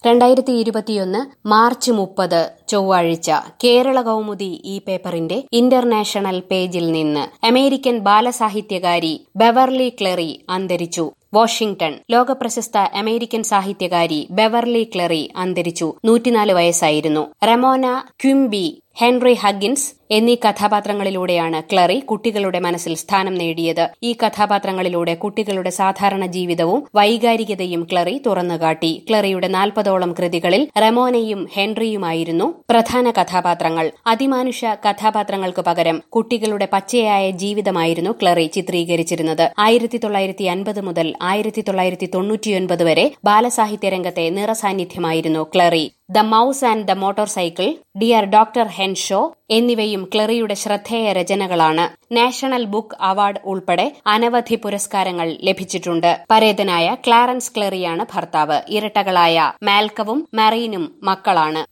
രണ്ടായിരത്തി ഇരുപത്തിയൊന്ന് മാർച്ച് മുപ്പത് ചൊവ്വാഴ്ച കേരള കൗമുദി ഈ പേപ്പറിന്റെ ഇന്റർനാഷണൽ പേജിൽ നിന്ന് അമേരിക്കൻ ബാലസാഹിത്യകാരി ബെവർലി ക്ലെറി അന്തരിച്ചു വാഷിംഗ്ടൺ ലോകപ്രശസ്ത അമേരിക്കൻ സാഹിത്യകാരി ബെവർലി ക്ലെറി അന്തരിച്ചു നൂറ്റിനാല് വയസ്സായിരുന്നു റമോന ക്വിംബി ഹെൻറി ഹഗിൻസ് എന്നീ കഥാപാത്രങ്ങളിലൂടെയാണ് ക്ലറി കുട്ടികളുടെ മനസ്സിൽ സ്ഥാനം നേടിയത് ഈ കഥാപാത്രങ്ങളിലൂടെ കുട്ടികളുടെ സാധാരണ ജീവിതവും വൈകാരികതയും ക്ലറി തുറന്നുകാട്ടി ക്ലറിയുടെ നാൽപ്പതോളം കൃതികളിൽ റമോനയും ഹെൻറിയുമായിരുന്നു പ്രധാന കഥാപാത്രങ്ങൾ അതിമാനുഷ കഥാപാത്രങ്ങൾക്ക് പകരം കുട്ടികളുടെ പച്ചയായ ജീവിതമായിരുന്നു ക്ലറി ചിത്രീകരിച്ചിരുന്നത് ആയിരത്തി തൊള്ളായിരത്തി അൻപത് മുതൽ ആയിരത്തി തൊള്ളായിരത്തി തൊണ്ണൂറ്റിയൊൻപത് വരെ ബാലസാഹിത്യ രംഗത്തെ നിറസാന്നിധ്യമായിരുന്നു Cleary the mouse and the motorcycle dear doctor Henshaw എന്നിവയും ക്ലറിയുടെ ശ്രദ്ധേയ രചനകളാണ് നാഷണൽ ബുക്ക് അവാർഡ് ഉൾപ്പെടെ അനവധി പുരസ്കാരങ്ങൾ ലഭിച്ചിട്ടുണ്ട് പരേതനായ ക്ലാരൻസ് ക്ലറിയാണ് ഭർത്താവ് ഇരട്ടകളായ മാൽക്കവും മറീനും മക്കളാണ്